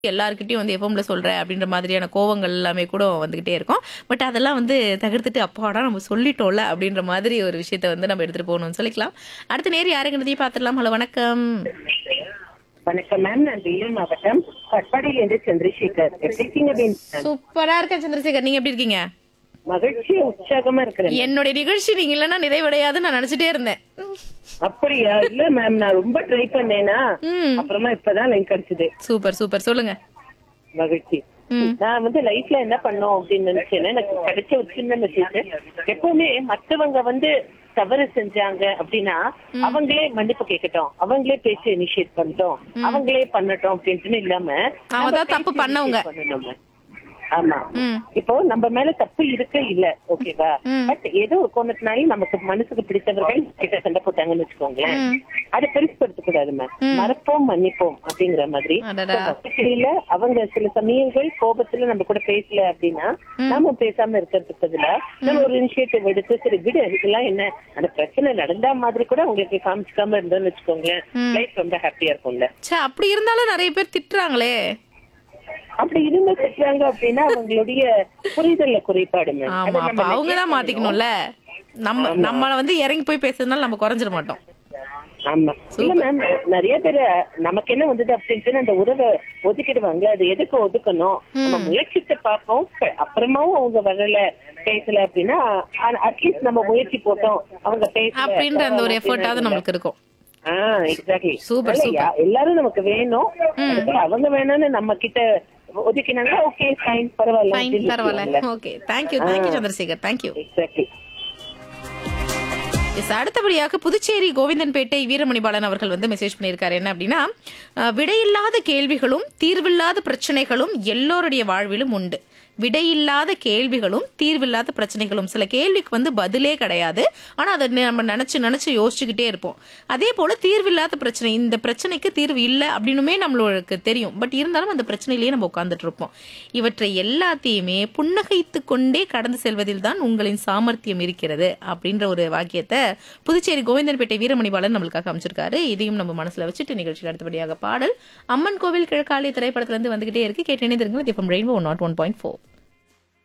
எல்லார்கிட்டயும் வந்து எஃப்எம்ல சொல்ற அப்படின்ற மாதிரியான கோவங்கள் எல்லாமே கூட வந்துகிட்டே இருக்கும் பட் அதெல்லாம் வந்து தகர்த்துட்டு அப்பாடா நம்ம சொல்லிட்டோம்ல அப்படின்ற மாதிரி ஒரு விஷயத்த வந்து நம்ம எடுத்துட்டு போகணும்னு சொல்லிக்கலாம் அடுத்த நேரம் யாருங்கிறதையும் பார்த்துடலாம் ஹலோ வணக்கம் வணக்கம் மேம் நான் வேலூர் மாவட்டம் கட்பாடியிலிருந்து சந்திரசேகர் எப்படி இருக்கீங்க மேம்? சூப்பரா இருக்கேன் சந்திரசேகர் நீங்க எப்படி இருக்கீங்க மகிழ்ச்சி உற்சாகமா இருக்கிறேன் என்னுடைய நிகழ்ச்சி நீங்க இல்லைன்னா நிறைவடையாதுன்னு நான் நினைச்சிட்டே இருந்தேன் அப்படியா இல்ல மேம் நான் ரொம்ப ட்ரை பண்ணேனா ம். அப்புறமா இப்பதான் லைன் கிடைச்சது சூப்பர் சூப்பர் சொல்லுங்க மகிழ்ச்சி ம். நான் வந்து லைஃப்ல என்ன பண்ணோம் அப்படின்னு நினைச்சேன்னா எனக்கு கிடைச்ச ஒரு சின்ன மெசேஜ் எப்பவுமே மத்தவங்க வந்து தவறு செஞ்சாங்க அப்படின்னா அவங்களே மன்னிப்பு கேட்கட்டும் அவங்களே பேசி இனிஷியேட் பண்ணட்டும் அவங்களே பண்ணட்டும் அப்படின்ட்டு இல்லாம அவங்க தான் தப்பு பண்ணவங்க. பண்ணணும் ஆமா ம். இப்போ நம்ம மேல தப்பு இருக்க இல்ல ஓகேவா ம். பட் ஏதோ ஒரு கோணத்தினால நமக்கு மனசுக்கு பிடித்தவர்கள் கிட்ட சண்டை போட்டாங்கன்னு வச்சுக்கோங்களேன் அதை பெருசுப்படுத்த கூடாது மேம் மறப்போம் மன்னிப்போம் அப்படிங்கிற மாதிரி அடடா. வாழ்க்கையில அவங்க சில சமயங்கள் கோபத்துல நம்ம கூட பேசல அப்படின்னா நாம பேசாம இருக்கிறதுக்கு பதிலா நம்ம ஒரு இனிஷியேட்டிவ் எடுத்து சரி விடு இதெல்லாம் என்ன அந்த பிரச்சனை நடந்தா மாதிரி கூட உங்களுக்கு காமிச்சிக்காம இருந்தோம்னு வச்சுக்கோங்களேன் லைஃப் ரொம்ப ஹாப்பியா இருக்கும்ல ச்சே அப்படி இருந்தாலும் நிறைய பேர் திட்டுறாங்களே அப்படி இருந்து திட்டுறாங்க அப்படின்னா அவங்களுடைய புரிதல்ல குறைபாடு மேம் ஆமா அப்ப அவங்க தான் மாத்திக்கணும்ல நம்ம நம்மள வந்து இறங்கி போய் பேசுறதுனால நம்ம குறைஞ்சிட மாட்டோம் ஆமா இல்ல மேம் நிறைய பேர் நமக்கு என்ன வந்தது அப்படின்ட்டு அந்த உறவை ஒதுக்கிடுவாங்க அது எதுக்கு ஒதுக்கணும் நம்ம முயற்சித்து பார்ப்போம் ப- அப்புறமாவும் அவங்க வரல பேசல அப்படின்னா அட்லீஸ்ட் நம்ம முயற்சி போட்டோம் அவங்க பேசல அப்படின்ற அந்த ஒரு பரவாயில்ல எஃபர்ட்டாவது நம்மளுக்கு இருக்கும் ஆஹ் எக்ஸாக்ட்லி Super, எல்லாரும் நமக்கு வேணும் அதுக்கு அவங்க வேணும்னு நம்ம கிட்ட ஒதுக்கினாங்க ஓகே ஃபைன் பரவாயில்ல ஃபைன் பரவாயில்ல okay thank you thank you Chandrasekar thank you exactly yes அடுத்தபடியாக புதுச்சேரி கோவிந்தன்பேட்டை வீரமணி பாலன் அவர்கள் வந்து மெசேஜ் பண்ணியிருக்காரு என்ன அப்படின்னா அஹ், விடையில்லாத கேள்விகளும் தீர்வில்லாத பிரச்சனைகளும் எல்லோருடைய வாழ்விலும் உண்டு விடையில்லாத கேள்விகளும் தீர்வில்லாத பிரச்சனைகளும் சில கேள்விக்கு வந்து பதிலே கிடையாது ஆனா அதை நம்ம நினைச்சு நினைச்சு யோசிச்சுக்கிட்டே இருப்போம் அதே போல தீர்வில்லாத பிரச்சனை இந்த பிரச்சனைக்கு தீர்வு இல்லை அப்படின்னுமே நம்மளுக்கு தெரியும் பட் இருந்தாலும் அந்த பிரச்சனையிலேயே நம்ம உட்கார்ந்துட்டு இருப்போம் இவற்றை எல்லாத்தையுமே புன்னகைத்து கொண்டே கடந்து செல்வதில் தான் உங்களின் சாமர்த்தியம் இருக்கிறது அப்படின்ற ஒரு வாக்கியத்தை புதுச்சேரி கோவிந்தன்பேட்டை வீரமணி பாலன் நம்மளுக்காக அமைச்சிருக்காரு இதையும் நம்ம மனசுல வச்சுட்டு நிகழ்ச்சியில் அடுத்தபடியாக பாடல் அம்மன் கோவில் கிழக்காலை திரைப்படத்துல இருந்து வந்துகிட்டே இருக்கு கேட்டு இணைந்திருங்க rainbow nought one point four